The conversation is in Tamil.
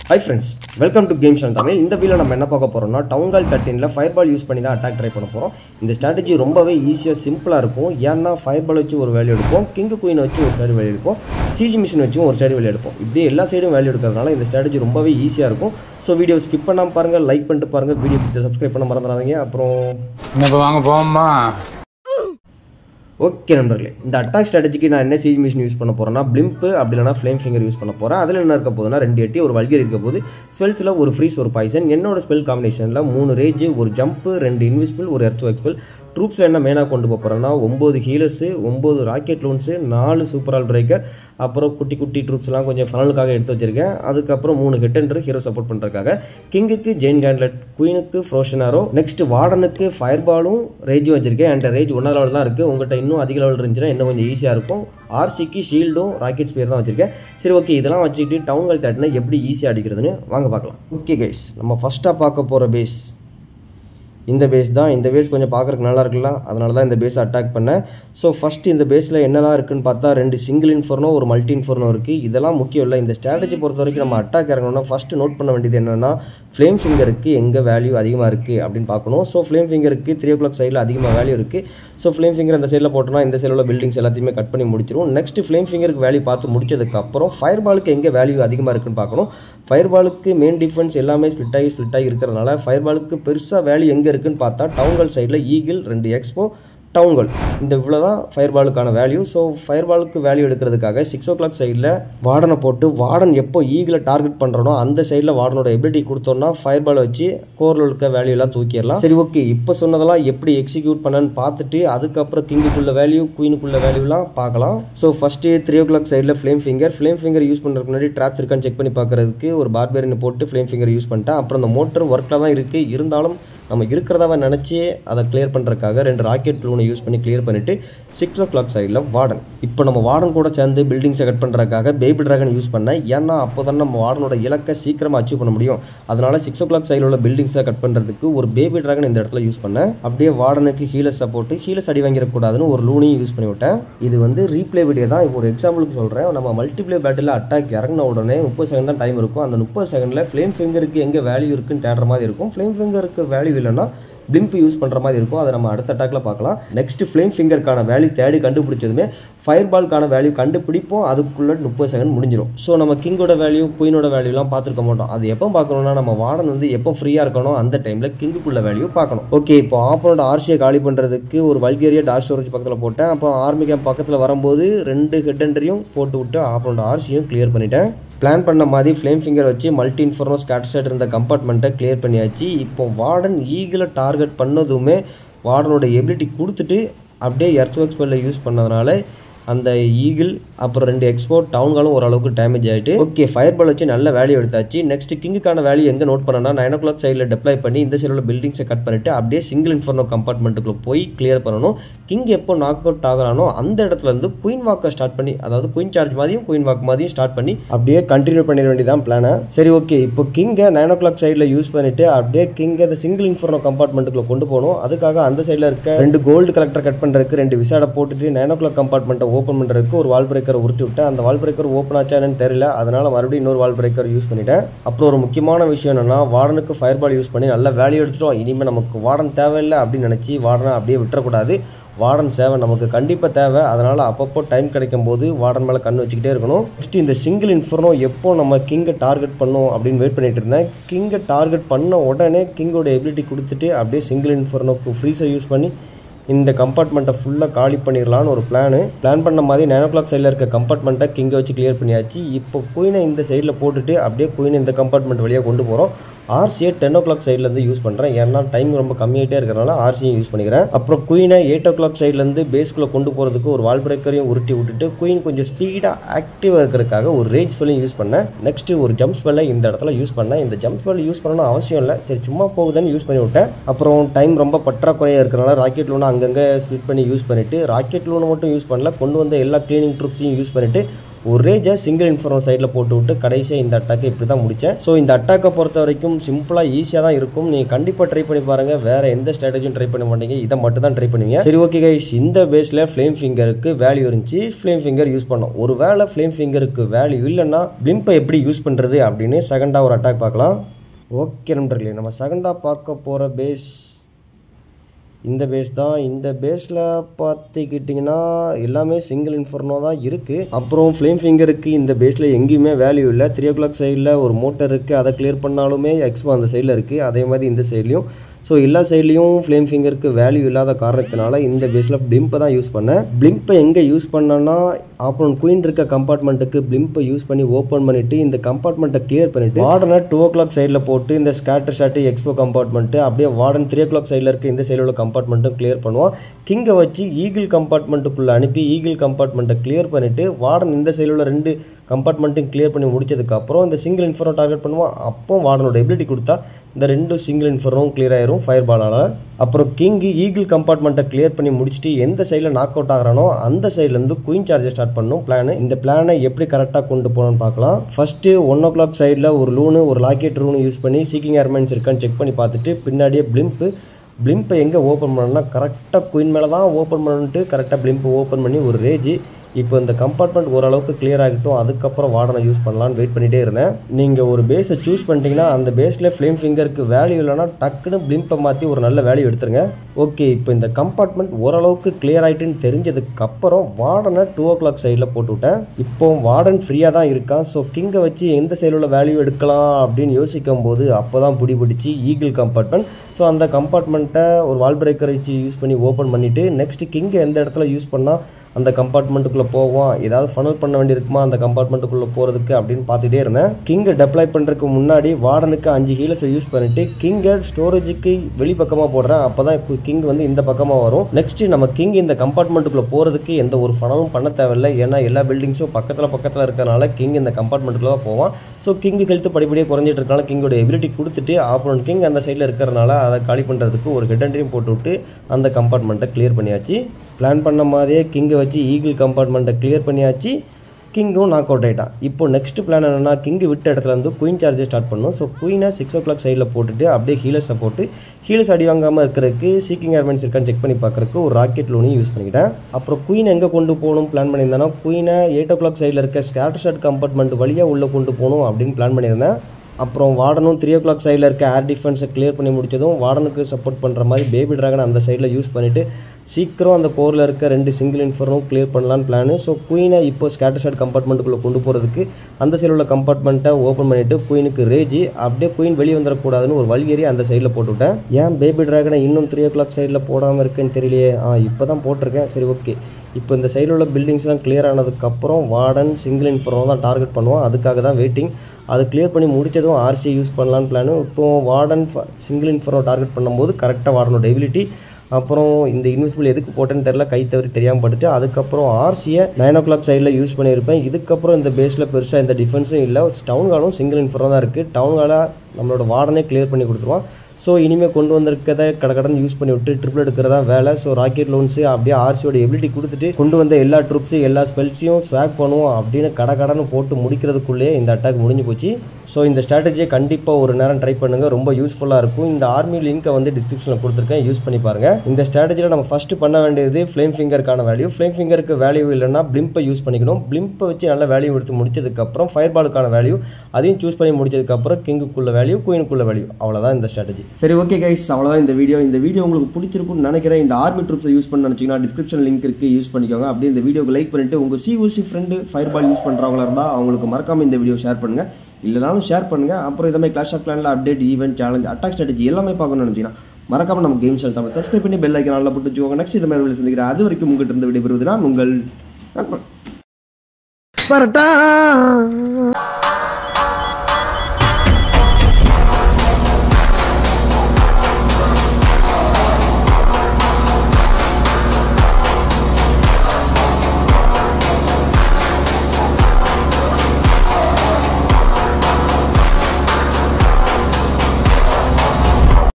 high friends welcome to game ஷன் தமிழ் இந்த வீடியோ நம்ம என்ன பார்க்க போகிறோம்னா டவுன் கால் தேர்ட்டீனில் ஃபயர் பால் யூஸ் பண்ணி தான் அட்டாக் ட்ரை பண்ண போகிறோம் இந்த ஸ்ட்ராட்டஜி ரொம்பவே ஈஸியாக சிம்பிளாக இருக்கும் ஏன்னா ஃபயர் பால் வச்சு ஒரு வேல்யூ எடுப்போம் கிங் குயின் வச்சு ஒரு சைடு வேல்யூ எடுப்போம் சிஜி மிஷின் வச்சும் ஒரு சைடு வேல்யூ எடுப்போம் இப்படி எல்லா சைடும் வேல்யூ எடுக்கிறதுனால இந்த ஸ்ட்ராட்டஜி ரொம்பவே ஈஸியாக இருக்கும் ஸோ வீடியோ ஸ்கிப் பண்ணாமல் பாருங்கள் லைக் பண்ணிட்டு பாருங்கள் வீடியோ சப்ஸ்கிரைப் பண்ண மறந்துடாதீங்க அப்புறம் இப்போ வாங்க போவோமா ஓகே நண்பர்களே இந்த அட்டாக் ஸ்ட்ராட்டஜிக்கு நான் என்ன சிஜி மிஷின் யூஸ் பண்ண போகிறேன்னா பிளிம்ப் அப்படி இல்லைனா ஃப்ளேம் ஃபிங்கர் யூஸ் பண்ண போகிறேன் அதில் என்ன இருக்க போகுதுன்னா ரெண்டு எட்டி ஒரு வல்கர் இருக்க போது ஸ்பெல்ஸில் ஒரு ஃப்ரீஸ் ஒரு பாய்சன் என்னோட ஸ்பெல் காம்பினேஷனில் மூணு ரேஜ் ஒரு ஜம்ப் ரெண்டு இன்விசிபிள் ஒரு எர்த் எக்ஸ்பெல் ட்ரூப்ஸில் என்ன மெயினாக கொண்டு போக போகிறேன்னா ஒம்பது ஹீலர்ஸு ஒம்பது ராக்கெட் லோன்ஸு நாலு சூப்பர் ஆல் பிரேக்கர் அப்புறம் குட்டி குட்டி ட்ரூப்ஸ்லாம் கொஞ்சம் ஃபனலுக்காக எடுத்து வச்சிருக்கேன் அதுக்கப்புறம் மூணு ஹிட்டன்டர் ஹீரோ சப்போர்ட் பண்ணுறதுக்காக கிங்குக்கு ஜெயின் கேண்ட்லெட் குயினுக்கு ஃப்ரோஷனாரோ நெக்ஸ்ட் வார்டனுக்கு ஃபயர் பாலும் ரேஜும் வச்சிருக்கேன் என்கிட்ட ரேஜ் ஒன்றா லெவல் தான் இருக்குது உங்கள்கிட்ட இன்னும் அதிக லெவல் இருந்துச்சுன்னா இன்னும் கொஞ்சம் ஈஸியாக இருக்கும் ஆர்சிக்கு ஷீல்டும் ராக்கெட் ஸ்பியர் தான் வச்சிருக்கேன் சரி ஓகே இதெல்லாம் வச்சுக்கிட்டு டவுன் கால் தேட்டினா எப்படி ஈஸியாக அடிக்கிறதுன்னு வாங்க பார்க்கலாம் ஓகே கைஸ் நம்ம ஃபஸ்ட்டாக பார்க்க போகிற பேஸ் இந்த பேஸ் தான் இந்த பேஸ் கொஞ்சம் பார்க்குறதுக்கு நல்லா இருக்குல்ல அதனால தான் இந்த பேஸை அட்டாக் பண்ணேன் ஸோ ஃபஸ்ட்டு இந்த பேஸில் என்னெல்லாம் இருக்குன்னு பார்த்தா ரெண்டு சிங்கிள் இன்ஃபர்னோ ஒரு மல்டி இன்ஃபர்னோ இருக்குது இதெல்லாம் முக்கியம் இல்லை இந்த ஸ்ட்ராட்டஜி பொறுத்த வரைக்கும் நம்ம அட்டாக் இறங்கணும்னா ஃபஸ்ட்டு நோட் பண்ண வேண்டியது என்னென்னா ஃப்ளேம் ஃபிங்கருக்கு எங்கே வேல்யூ அதிகமாக இருக்குது அப்படின்னு பார்க்கணும் ஸோ ஃப்ளேம் ஃபிங்கருக்கு த்ரீ ஓ கிளாக் சைடில் அதிகமாக வேல்யூ இருக்குது ஸோ ஃப்ளேம் ஃபிங்கர் அந்த சைடில் போட்டோம்னா இந்த சைடில் உள்ள பில்டிங்ஸ் எல்லாத்தையுமே கட் பண்ணி முடிச்சிரும் நெக்ஸ்ட் ஃப்ளேம் ஃபிங்கருக்கு வேல்யூ பார்த்து முடிச்சதுக்கப்புறம் ஃபயர் பாலுக்கு எங்கே வேல்யூ அதிகமாக இருக்குன்னு பார்க்கணும் ஃபயர் பாலுக்கு மெயின் டிஃபென்ஸ் எல்லாமே ஸ்பிட் ஆகி ஸ்பிட் ஆகி இருக்கிறதுனால ஃபயர் பாலுக்கு பெருசாக வேல்யூ எங்கே இருக்குன்னு பார்த்தா டவுன்கள் சைடில் ஈகிள் ரெண்டு எக்ஸ்போ டவுன்கள் இந்த இவ்வளோ தான் ஃபயர் பாலுக்கான வேல்யூ ஸோ ஃபயர் பாலுக்கு வேல்யூ எடுக்கிறதுக்காக சிக்ஸ் ஓ கிளாக் சைடில் வார்டனை போட்டு வார்டன் எப்போ ஈகிளை டார்கெட் பண்ணுறனோ அந்த சைடில் வார்டனோட எபிலிட்டி கொடுத்தோம்னா ஃபயர் பால் வச்சு கோரில் இருக்க வேல்யூ எல்லாம் தூக்கிடலாம் சரி ஓகே இப்போ சொன்னதெல்லாம் எப்படி எக்ஸிக்யூட் பண்ணன்னு பார்த்துட்டு அதுக்கப்புறம் கிங்குக்குள்ள வேல்யூ குயினுக்குள்ள வேல்யூலாம் பார்க்கலாம் so first three o'clock சைடில் flame finger flame finger use பண்ணுறதுக்கு முன்னாடி ட்ராப்ஸ் இருக்கான்னு செக் பண்ணி பார்க்குறதுக்கு ஒரு பார்பேரினை போட்டு ஃப்ளேம் ஃபிங்கர் யூஸ் பண்ணிட்டேன் அப்புறம் அந்த மோட்டர் ஒர்க்கில் தான் இருக்குது இருந்தாலும் நம்ம இருக்கிறதாவ நினச்சி அதை கிளியர் பண்ணுறதுக்காக ரெண்டு ராக்கெட் லூனை யூஸ் பண்ணி கிளியர் பண்ணிவிட்டு சிக்ஸ் ஓ கிளாக் சைடில் வார்டன் இப்போ நம்ம வார்டன் கூட சேர்ந்து பில்டிங்ஸை கட் பண்ணுறதுக்காக பேபி ட்ராகன் யூஸ் பண்ணேன் ஏன்னா அப்போ தான் நம்ம வார்டனோட இலக்கை சீக்கிரமாக அச்சீவ் பண்ண முடியும் அதனால் சிக்ஸ் ஓ கிளாக் சைடில் உள்ள பில்டிங்ஸை கட் பண்ணுறதுக்கு ஒரு பேபி ட்ராகன் இந்த இடத்துல யூஸ் பண்ணேன் அப்படியே வார்டனுக்கு ஹீலர்ஸ் சப்போர்ட்டு ஹீலர்ஸ் அடி வாங்கிடக்கூடாதுன்னு ஒரு லூனையும் யூஸ் பண்ணி விட்டேன் இது வந்து ரீப்ளே வீடியோ தான் இப்போ ஒரு எக்ஸாம்பிளுக்கு சொல்கிறேன் நம்ம மல்டிப்ளே பேட்டில் அட்டாக் இறங்கின உடனே முப்பது செகண்ட் தான் டைம் இருக்கும் அந்த முப்பது செகண்டில் ஃப்ளேம் ஃபிங்கருக்கு எங்கே வேல்யூ இருக்குன்னு தேடுற மாதிரி இருக்கும் ஃப்ளேம் ஃபிங்கருக்கு வேல்யூ இல்லைன்னா பிளிம்ப் யூஸ் பண்ணுற மாதிரி இருக்கும் அதை நம்ம அடுத்த அட்டாக்ல பார்க்கலாம் நெக்ஸ்ட் ஃப்ளேம் ஃபிங்கருக்கான வேல்யூ தேடி கண்டுபிடிச்சதுமே ஃபயர் பால்க்கான வேல்யூ கண்டுபிடிப்போம் அதுக்குள்ளே முப்பது செகண்ட் முடிஞ்சிடும் ஸோ நம்ம கிங்கோட வேல்யூ குயினோட வேல்யூலாம் பார்த்துருக்க மாட்டோம் அது எப்போ பார்க்கணும்னா நம்ம வார்டன் வந்து எப்போ ஃப்ரீயாக இருக்கணும் அந்த டைமில் கிங்குக்குள்ள வேல்யூ பார்க்கணும் ஓகே இப்போ ஆப்போனோட ஆர்சியை காலி பண்ணுறதுக்கு ஒரு வல்கேரியா டார்க் ஸ்டோரேஜ் பக்கத்தில் போட்டேன் அப்போ ஆர்மி கேம்ப் பக்கத்தில் வரும்போது ரெண்டு ஹெட்டன்டரையும் போட்டு விட்டு ஆப்போனோட ஆர்சியும் கிளியர் பண்ணிட்டேன் பிளான் பண்ண மாதிரி ஃப்ளேம் ஃபிங்கர் வச்சு மல்டி இன்ஃபர்னோ ஸ்கேட் இருந்த கம்பார்ட்மெண்ட்டை கிளியர் பண்ணியாச்சு இப்போ வார்டன் ஈகிளை டார்கெட் பண்ணதுமே வார்டனோட எபிலிட்டி கொடுத்துட்டு அப்படியே எர்த் ஒர்க் ஸ்பெல்ல யூஸ் பண்ணதுனால அந்த ஈகிள் அப்புறம் ரெண்டு எக்ஸ்போர்ட் டவுன்களும் ஓரளவுக்கு டேமேஜ் ஆகிட்டு ஓகே ஃபயர் பால் வச்சு நல்ல வேல்யூ எடுத்தாச்சு நெக்ஸ்ட் கிங்குக்கான வேல்யூ எங்கே நோட் பண்ணனா நைன் ஓ கிளாக் சைடில் டெப்ளை பண்ணி இந்த சைடில் பில்டிங்ஸை கட் பண்ணிட்டு அப்படியே சிங்கிள் இன்ஃபர்னோ கம்பார்ட்மெண்ட்டுக்குள்ள போய் கிளியர் பண்ணணும் கிங் எப்போ நாக் அவுட் ஆகிறானோ அந்த இடத்துல இருந்து குயின் வாக்கை ஸ்டார்ட் பண்ணி அதாவது குயின் சார்ஜ் மாதிரியும் குயின் வாக் மாதிரியும் ஸ்டார்ட் பண்ணி அப்படியே கண்டினியூ பண்ணிட வேண்டியதான் பிளானை சரி ஓகே இப்போ கிங்கை நைன் ஓ கிளாக் சைடில் யூஸ் பண்ணிட்டு அப்படியே கிங்கை அந்த சிங்கிள் இன்ஃபர்னோ கம்பார்ட்மெண்ட்டுக்குள்ள கொண்டு போகணும் அதுக்காக அந்த சைடில் இருக்க ரெண்டு கோல்டு கலெக்டர் கட் பண்ணுறதுக்கு ரெண்டு விசாடை போட்டுட்டு நைன் ஓ கிளாக் கம்பார்ட்மெண்ட்டை ஓப்பன் பண்ணுறதுக்கு ஒரு வால் பிரேக்கர் உருட்டி விட்டேன் அந்த வால் பிரேக்கர் ஓப்பன் ஆச்சா என்னன்னு தெரியல அதனால மறுபடியும் இன்னொரு வால் பிரேக்கர் யூஸ் பண்ணிட்டேன் அப்புறம் ஒரு முக்கியமான விஷயம் என்னன்னா வார்டனுக்கு ஃபயர் பால் யூஸ் பண்ணி நல்ல வேல்யூ எடுத்துட்டோம் இனிமேல் நமக்கு வார்டன் தேவையில்லை அப்படின்னு நினச்சி வார்டனை அப்படியே விட்டுறக்கூடாது வார்டன் சேவை நமக்கு கண்டிப்பாக தேவை அதனால் அப்பப்போ டைம் கிடைக்கும் போது வார்டன் மேலே கண் வச்சுக்கிட்டே இருக்கணும் நெக்ஸ்ட் இந்த சிங்கிள் இன்ஃபர்னோ எப்போ நம்ம கிங்கை டார்கெட் பண்ணோம் அப்படின்னு வெயிட் பண்ணிட்டு இருந்தேன் கிங்கை டார்கெட் பண்ண உடனே கிங்கோட எபிலிட்டி கொடுத்துட்டு அப்படியே சிங்கிள் இன்ஃபர்னோக்கு ஃப்ரீஸை யூஸ் பண்ணி இந்த கம்பார்ட்மெண்ட்டை ஃபுல்லாக காலி பண்ணிடலான்னு ஒரு பிளானு பிளான் பண்ண மாதிரி நைன் ஓ கிளாக் சைடில் இருக்க கம்பார்ட்மெண்ட்டை கிங்கை வச்சு கிளியர் பண்ணியாச்சு இப்போ குயினை இந்த சைடில் போட்டுட்டு அப்படியே குயினை இந்த கம்பார்ட்மெண்ட் வழியாக கொண்டு போகிறோம் ஆர்சியை டென் ஓ கிளாக் சைட்லேருந்து யூஸ் பண்ணுறேன் ஏன்னா டைம் ரொம்ப கம்மியாகிட்டே இருக்கிறனால ஆர்சியும் யூஸ் பண்ணிக்கிறேன் அப்புறம் குயினை எயிட் ஓ கிளாக் சைட்லேருந்து பேஸ்க்குள்ளே கொண்டு போகிறதுக்கு ஒரு வால் பிரேக்கரையும் உருட்டி விட்டுட்டு குயின் கொஞ்சம் ஸ்பீடாக ஆக்டிவாக இருக்கிறதுக்காக ஒரு ரேஞ்ச் ஸ்பெல்லையும் யூஸ் பண்ணேன் நெக்ஸ்ட்டு ஒரு ஜம்ப் ஸ்பெல்லை இந்த இடத்துல யூஸ் பண்ணேன் இந்த ஜம்ப் ஸ்பெல் யூஸ் பண்ணணும் அவசியம் இல்லை சரி சும்மா போகுதுன்னு யூஸ் பண்ணி விட்டேன் அப்புறம் டைம் ரொம்ப பற்றாக்குறையாக இருக்கிறனால ராக்கெட் லூனை அங்கங்கே ஸ்பிட் பண்ணி யூஸ் பண்ணிவிட்டு ராக்கெட் லூனை மட்டும் யூஸ் பண்ணல கொண்டு வந்த எல்லா க்ளீனிங் ட்ரூப்ஸையும் யூஸ் பண்ணிவிட்டு ஒரு ரேஜை சிங்கிள் இன்ஃபர்னோ சைடில் போட்டு விட்டு கடைசியாக இந்த அட்டாக்கை இப்படி தான் முடித்தேன் ஸோ இந்த அட்டாக்கை பொறுத்த வரைக்கும் சிம்பிளாக ஈஸியாக தான் இருக்கும் நீங்கள் கண்டிப்பாக ட்ரை பண்ணி பாருங்கள் வேறு எந்த ஸ்ட்ராட்டஜியும் ட்ரை பண்ண மாட்டீங்க இதை மட்டும் தான் ட்ரை பண்ணுவீங்க சரி ஓகே கைஸ் இந்த பேஸில் ஃப்ளேம் ஃபிங்கருக்கு வேல்யூ இருந்துச்சு ஃப்ளேம் ஃபிங்கர் யூஸ் பண்ணோம் ஒரு வேளை ஃப்ளேம் ஃபிங்கருக்கு வேல்யூ இல்லைன்னா பிளிம்பை எப்படி யூஸ் பண்ணுறது அப்படின்னு செகண்டாக ஒரு அட்டாக் பார்க்கலாம் ஓகே நண்பர்களே நம்ம செகண்டாக பார்க்க போகிற பேஸ் இந்த பேஸ் தான் இந்த பேஸில் பார்த்துக்கிட்டிங்கன்னா எல்லாமே சிங்கிள் இன்ஃபர்னோ தான் இருக்குது அப்புறம் ஃப்ளேம் ஃபிங்கருக்கு இந்த பேஸில் எங்கேயுமே வேல்யூ இல்லை த்ரீ ஓ கிளாக் சைடில் ஒரு மோட்டர் இருக்குது அதை கிளியர் பண்ணாலுமே எக்ஸ்போ அந்த சைடில் இருக்குது அதே மாதிரி இந்த சைட்லேயும் ஸோ எல்லா சைட்லேயும் ஃப்ளேம் ஃபிங்கருக்கு வேல்யூ இல்லாத காரணத்தினால இந்த பேஸில் பிளிம்பை தான் யூஸ் பண்ணேன் பிளிம்பை எங்கே யூஸ் பண்ணேன்னா அப்புறம் குயின் இருக்க கம்பார்ட்மெண்ட்டுக்கு பிளிம்பை யூஸ் பண்ணி ஓப்பன் பண்ணிவிட்டு இந்த கம்பார்ட்மெண்ட்டை கிளியர் பண்ணிவிட்டு வார்டனை டூ ஓ கிளாக் சைடில் போட்டு இந்த ஸ்கேட்டர் ஷாட்டு எக்ஸ்போ கம்பார்ட்மெண்ட்டு அப்படியே வார்டன் த்ரீ ஓ கிளாக் சைடில் இருக்க இந்த சைடில் உள்ள கம்பார்ட்மெண்ட்டும் கிளியர் பண்ணுவோம் கிங்கை வச்சு ஈகிள் கம்பார்ட்மெண்ட்டுக்குள்ளே அனுப்பி ஈகிள் கம்பார்ட்மெண்ட்டை கிளியர் பண்ணிவிட்டு வார்டன் இந்த சைடில் உள்ள ரெண்டு கம்பார்ட்மெண்ட்டையும் கிளியர் பண்ணி முடிச்சதுக்கப்புறம் இந்த சிங்கிள் இன்ஃபர்னோ டார்கெட் பண்ணுவோம் அப்போ வார்டனோட எபிலிட்டி கொடுத்தா இந்த ரெண்டு சிங்கிள் இன்ஃபர்னும் கிளியர் ஆயிரும் ஃபயர் பாலால் அப்புறம் கிங்கு ஈகிள் கம்பார்ட்மெண்ட்டை கிளியர் பண்ணி முடிச்சுட்டு எந்த சைடில் நாக் அவுட் ஆகிறானோ அந்த சைட்லேருந்து குயின் சார்ஜை ஸ்டார்ட் பண்ணும் பிளான் இந்த பிளானை எப்படி கரெக்டாக கொண்டு போகணும்னு பார்க்கலாம் ஃபஸ்ட்டு ஒன் ஓ கிளாக் சைடில் ஒரு லூனு ஒரு லாக்கெட் ரூனு யூஸ் பண்ணி சீக்கிங் ஏர்மைன்ஸ் இருக்கான்னு செக் பண்ணி பார்த்துட்டு பின்னாடியே பிளிம்ப்பு பிளிம்பை எங்கே ஓப்பன் பண்ணணும்னா கரெக்டாக குயின் மேலே தான் ஓப்பன் பண்ணணுன்ட்டு கரெக்டாக பிளிம்பை ஓப்பன் பண்ணி ஒரு ரேஜ் இப்போ இந்த கம்பார்ட்மெண்ட் ஓரளவுக்கு கிளியர் ஆகிட்டும் அதுக்கப்புறம் வார்டனை யூஸ் பண்ணலான்னு வெயிட் பண்ணிகிட்டே இருந்தேன் நீங்கள் ஒரு பேஸை சூஸ் பண்ணிட்டீங்கன்னா அந்த பேஸில் ஃப்ளேம் ஃபிங்கருக்கு வேல்யூ இல்லைனா டக்குன்னு பிளிம்பை மாற்றி ஒரு நல்ல வேல்யூ எடுத்துருங்க ஓகே இப்போ இந்த கம்பார்ட்மெண்ட் ஓரளவுக்கு கிளியர் ஆகிட்டுன்னு தெரிஞ்சதுக்கப்புறம் வார்டனை டூ ஓ கிளாக் சைடில் போட்டு விட்டேன் இப்போ வார்டன் ஃப்ரீயாக தான் இருக்கான் ஸோ கிங்கை வச்சு எந்த சைடில் உள்ள வேல்யூ எடுக்கலாம் அப்படின்னு யோசிக்கும் போது அப்போ தான் பிடி பிடிச்சி ஈகிள் கம்பார்ட்மெண்ட் ஸோ அந்த கம்பார்ட்மெண்ட்டை ஒரு வால் பிரேக்கர் வச்சு யூஸ் பண்ணி ஓப்பன் பண்ணிவிட்டு நெக்ஸ்ட் கிங்கை எந்த இடத்துல யூஸ் பண்ணால் அந்த கம்பார்ட்மெண்ட்டுக்குள்ளே போவோம் ஏதாவது ஃபனல் பண்ண வேண்டியிருக்குமா அந்த கம்பார்ட்மெண்ட்டுக்குள்ளே போகிறதுக்கு அப்படின்னு பார்த்துட்டே இருந்தேன் கிங்கை டெப்ளை பண்ணுறதுக்கு முன்னாடி வார்டனுக்கு அஞ்சு ஹீலஸை யூஸ் பண்ணிவிட்டு கிங்கை ஸ்டோரேஜுக்கு வெளிப்பக்கமாக போடுறேன் அப்போ தான் கிங் வந்து இந்த பக்கமாக வரும் நெக்ஸ்ட் நம்ம கிங் இந்த கம்பார்ட்மெண்ட்டுக்குள்ளே போகிறதுக்கு எந்த ஒரு ஃபனலும் பண்ண தேவையில்லை ஏன்னா எல்லா பில்டிங்ஸும் பக்கத்தில் பக்கத்தில் இருக்கிறனால கிங் இந்த கம்பார்ட்மெண்ட்டுக்குள்ள தான் போவான் ஸோ கிங்கு ஹெல்த் படிப்படியாக குறைஞ்சிட்டு இருக்கனால கிங்கோட எபிலிட்டி கொடுத்துட்டு ஆப்போனன் கிங் அந்த சைடில் இருக்கிறனால அதை காலி பண்ணுறதுக்கு ஒரு ஹெட்டன்ட்ரியும் போட்டு விட்டு அந்த கம்பார்ட்மெண்ட்டை கிளியர் பண்ணியாச்சு பிளான் பண்ண மாதிரியே கிங்கை வச்சு ஈகிள் கம்பார்ட்மெண்ட்டை கிளியர் பண்ணியாச்சு கிங்கும் நாக் அவுட் ஆகிட்டான் இப்போ நெக்ஸ்ட் பிளான் என்னென்னா கிங்கு விட்ட இடத்துல இருந்து குயின் சார்ஜை ஸ்டார்ட் பண்ணும் ஸோ குயினை சிக்ஸ் ஓ கிளாக் சைடில் போட்டுட்டு அப்படியே ஹீலர்ஸை போட்டு ஹீலர்ஸ் அடி வாங்காமல் இருக்கிறதுக்கு சீக்கிங் ஏர்மென்ஸ் இருக்கான்னு செக் பண்ணி பார்க்குறதுக்கு ஒரு ராக்கெட் லோனையும் யூஸ் பண்ணிக்கிட்டேன் அப்புறம் குயின் எங்கே கொண்டு போகணும் பிளான் பண்ணியிருந்தேன்னா குயினை எயிட் ஓ கிளாக் சைடில் இருக்க ஸ்கேட்டர் ஷாட் கம்பார்ட்மெண்ட் வழியாக உள்ளே கொண்டு போகணும் அப்படின்னு பிளான் பண்ணியிருந்தேன் அப்புறம் வார்டனும் த்ரீ ஓ கிளாக் சைடில் இருக்க ஏர் டிஃபென்ஸை கிளியர் பண்ணி முடிச்சதும் வார்டனுக்கு சப்போர்ட் பண்ணுற மாதிரி பேபி ட்ராகன் அந்த சைடில் யூஸ் பண்ணிவிட்டு சீக்கிரம் அந்த கோரில் இருக்க ரெண்டு சிங்கிள் இன்ஃபர்னும் கிளியர் பண்ணலான்னு பிளானு ஸோ குயினை இப்போ ஸ்கேட்டர் ஷாட் கம்பார்ட்மெண்ட்டுக்குள்ளே கொண்டு போகிறதுக்கு அந்த சைடில் உள்ள கம்பார்ட்மெண்ட்டை ஓப்பன் பண்ணிவிட்டு குயினுக்கு ரேஜி அப்படியே குயின் வெளியே வந்துடக்கூடாதுன்னு ஒரு வழியேறி அந்த சைடில் போட்டுவிட்டேன் ஏன் பேபி ட்ராகனை இன்னும் த்ரீ ஓ கிளாக் சைடில் போடாமல் இருக்குன்னு தெரியலையே ஆ இப்போ தான் போட்டிருக்கேன் சரி ஓகே இப்போ இந்த சைடில் உள்ள பில்டிங்ஸ்லாம் கிளியர் ஆனதுக்கப்புறம் வார்டன் சிங்கிள் இன்ஃபர்னோ தான் டார்கெட் பண்ணுவோம் அதுக்காக தான் வெயிட்டிங் அது கிளியர் பண்ணி முடிச்சதும் ஆர்சி யூஸ் பண்ணலான்னு பிளானு இப்போ வார்டன் சிங்கிள் இன்ஃபர்னோ டார்கெட் பண்ணும்போது கரெக்டாக வார்டனோட எபிலிட்டி அப்புறம் இந்த இன்விசிபிள் எதுக்கு போட்டேன்னு தெரில கை தவறி தெரியாமல் பட்டுட்டு அதுக்கப்புறம் ஆர்சியை நைன் ஓ கிளாக் சைடில் யூஸ் பண்ணியிருப்பேன் இதுக்கப்புறம் இந்த பேஸில் பெருசாக இந்த டிஃபென்ஸும் இல்லை டவுன் காலும் சிங்கிள் இன்ஃபர்னோ தான் இருக்குது டவுன் காலை நம்மளோட வார்டனே கிளியர் பண்ணி கொடுத்துருவான் ஸோ இனிமேல் கொண்டு வந்திருக்கதை கடகடன் யூஸ் பண்ணி விட்டு ட்ரிபிள் எடுக்கிறதா வேலை ஸோ ராக்கெட் லோன்ஸு அப்படியே ஆர்சியோட எபிலிட்டி கொடுத்துட்டு கொண்டு வந்த எல்லா ட்ரூப்ஸு எல்லா ஸ்பெல்ஸையும் ஸ்வாக் பண்ணுவோம் அப்படின்னு கடகடன்னு போட்டு முடிக்கிறதுக்குள்ளேயே இந்த அட்டாக் முடிஞ்சு போச்சு ஸோ இந்த ஸ்ட்ராட்டஜியை கண்டிப்பாக ஒரு நேரம் ட்ரை பண்ணுங்கள் ரொம்ப யூஸ்ஃபுல்லாக இருக்கும் இந்த ஆர்மி லிங்க்கை வந்து டிஸ்கிரிப்ஷனில் கொடுத்துருக்கேன் யூஸ் பண்ணி பாருங்கள் இந்த ஸ்ட்ராட்டஜியில் நம்ம ஃபஸ்ட்டு பண்ண வேண்டியது ஃப்ளேம் ஃபிங்கருக்கான வேல்யூ ஃப்ளேம் ஃபிங்கருக்கு வேல்யூ இல்லைன்னா பிளிம்பை யூஸ் பண்ணிக்கணும் பிளிம்பை வச்சு நல்ல வேல்யூ எடுத்து முடிச்சதுக்கப்புறம் ஃபயர் பாலுக்கான வேல்யூ அதையும் சூஸ் பண்ணி முடிச்சதுக்கப்புறம் கிங்குக்குள்ள வேல்யூ குயினுக்குள்ள வேல்யூ அவ்வளோதான் இந்த ஸ்ட்ராட்டஜி சரி ஓகே கைஸ் அவ்வளோதான் இந்த வீடியோ இந்த வீடியோ உங்களுக்கு பிடிச்சிருக்கும்னு நினைக்கிறேன் இந்த ஆர்மி ட்ரூப்ஸை யூஸ் பண்ண நினச்சிங்கன்னா டிஸ்கிரிப்ஷன் லிங்க் இருக்குது யூஸ் பண்ணிக்கோங்க அப்படியே இந்த வீடியோக்கு லைக் பண்ணிட்டு உங்கள் COC friend fire ball use பண்ணுறவங்களா இருந்தால் அவங்களுக்கு மறக்காமல் இந்த வீடியோ ஷேர் பண்ணுங்கள் இல்லைனாலும் ஷேர் பண்ணுங்கள் அப்புறம் இதே மாதிரி கிளாஷ் ஆஃப் கிளானில் update event challenge attack strategy எல்லாமே பார்க்கணும்னு நினச்சிங்கன்னா மறக்காம நம்ம கேம் சேனல் தமிழ் சப்ஸ்கிரைப் பண்ணி பெல் ஐக்கன் நல்லா போட்டு வச்சுக்கோங்க நெக்ஸ்ட் இது மாதிரி சந்திக்கிறேன் அது வரைக்கும் உங்ககிட்ட இருந்து விடைபெறுவது நான் உங்கள் நண்பன் பரட்டா